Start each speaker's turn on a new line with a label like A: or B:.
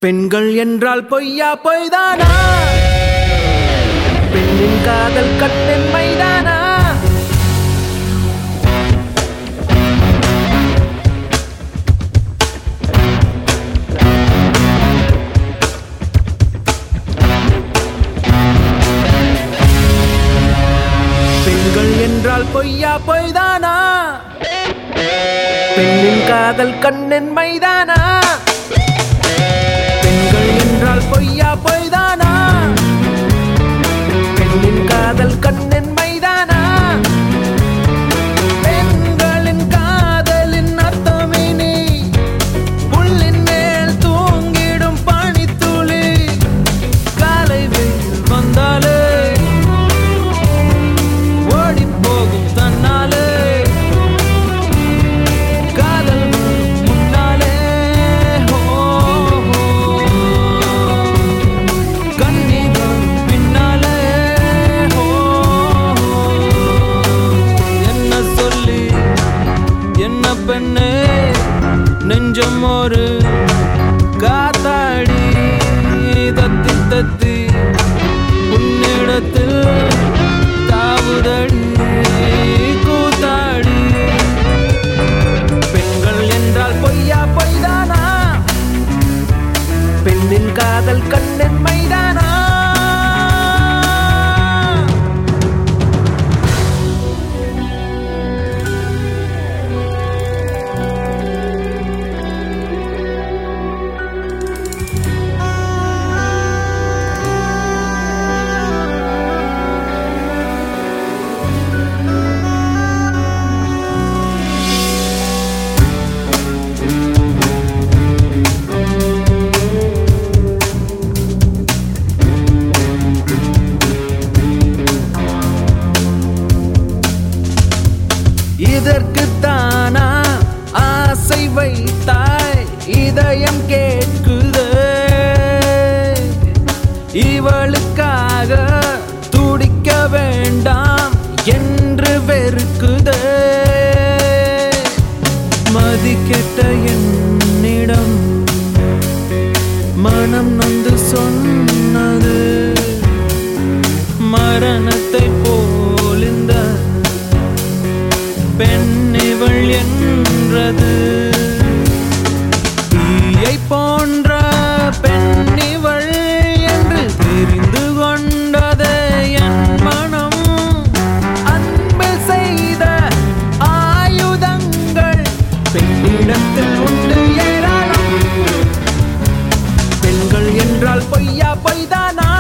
A: பெண்கள் என்றால் பொய்யா பொய்தானா பெண்ணின் காதல் கண்ணின் மைதானா பெண்கள் என்றால் பொய்யா பொய்தானா பெண்ணின் காதல் கண்ணின் மைதானா பெண்கள் என்றால் பொய்யா பொய்தானா பெண்ணின் காதல் கண்ணின் மைதானா பெண்களின் காதலின் அர்த்தமினி புல்லின் மேல் தூங்கிடும் பனித்துளி காலை வெயில் வந்தாலே ஓடிப் போகும் தன்னாலே காதல் வரும் முன்னாலே ஹோ, ஹோ. கண்ணீர் வரும் பின்னாலே ஹோ, ஹோ. என்ன சொல்லி என்ன பெண்ணே நெஞ்சம் ஒரு காத்தாடி தத்தி தத்தி உன்னிடத்தில் தாவுதடி கூத்தாடி பெண்கள் என்றால் பொய்யா பொய்தானா பெண்ணின் காதல் கண்ணின் மைதானா இதற்கு தானா ஆசை வைத்தாய் இதயம் கேட்குது இவளுக்காக துடிக்க வேண்டாம் என்று வெறுக்குது மதிக்கெட்ட என்னிடம் மனம் நொந்து சொன்னது மரணத்தை போல் இந்த பெண் இவள் என்றது தீயை போன்ற பெண் இவள் என்று தெரிந்து கொண்டது என் மனம் அன்பில் செய்த ஆயுதங்கள் பெண்ணிடத்தில் உண்டு ஏராளம் பெண்கள் என்றால் பொய்யா பொய்தானா